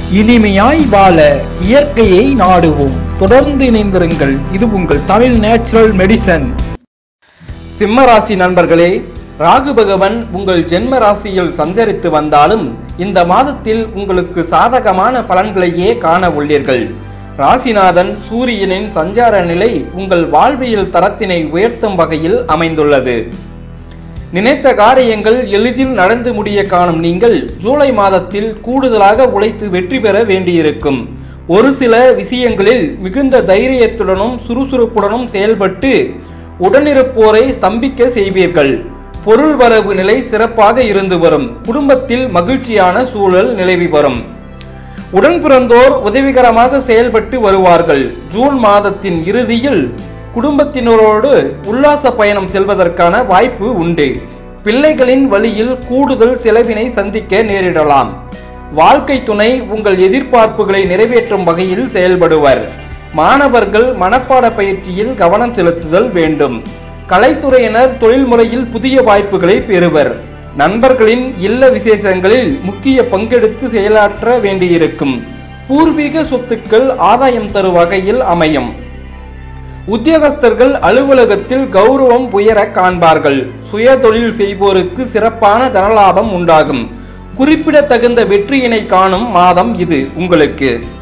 இனிமையாய் வாழ இயற்கையை நாடுவோம் தொடர்ந்து இணைந்திருங்கள் இது உங்கள் தமிழ் நேச்சுரல் மெடிசன் சிம்மராசி நண்பர்களே ராகு பகவன் உங்கள் ஜென்ம ராசியில் சஞ்சரித்து வந்தாலும் இந்த மாதத்தில் உங்களுக்கு சாதகமான பலன்களையே காண உள்ளீர்கள் ராசிநாதன் சூரியனின் சஞ்சார நிலை உங்கள் வாழ்வியல் தரத்தினை உயர்த்தும் வகையில் அமைந்துள்ளது நினைத்த காரியங்கள் எளிதில் நடந்து முடிய காணும் நீங்கள் ஜூலை மாதத்தில் கூடுதலாக உழைத்து வெற்றி பெற வேண்டியிருக்கும் ஒரு சில விஷயங்களில் மிகுந்த தைரியத்துடனும் சுறுசுறுப்புடனும் செயல்பட்டு உடனிருப்போரை ஸ்தம்பிக்க செய்வீர்கள் பொருள் வரவு நிலை சிறப்பாக இருந்து வரும் குடும்பத்தில் மகிழ்ச்சியான சூழல் நிலவி வரும் உடன் பிறந்தோர் உதவிகரமாக செயல்பட்டு வருவார்கள் ஜூன் மாதத்தின் இறுதியில் குடும்பத்தினரோடு உல்லாச பயணம் செல்வதற்கான வாய்ப்பு உண்டு பிள்ளைகளின் வழியில் கூடுதல் செலவினை சந்திக்க நேரிடலாம் வாழ்க்கை துணை உங்கள் எதிர்பார்ப்புகளை நிறைவேற்றும் வகையில் செயல்படுவர் மாணவர்கள் மனப்பாட பயிற்சியில் கவனம் செலுத்துதல் வேண்டும் கலைத்துறையினர் தொழில்முறையில் புதிய வாய்ப்புகளை பெறுவர் நண்பர்களின் இல்ல விசேஷங்களில் முக்கிய பங்கெடுத்து செயலாற்ற வேண்டியிருக்கும் பூர்வீக சொத்துக்கள் ஆதாயம் தரும் வகையில் அமையும் உத்தியோகஸ்தர்கள் அலுவலகத்தில் கௌரவம் உயர காண்பார்கள் சுய தொழில் செய்வோருக்கு சிறப்பான தனலாபம் உண்டாகும் குறிப்பிடத்தகுந்த வெற்றியினை காணும் மாதம் இது உங்களுக்கு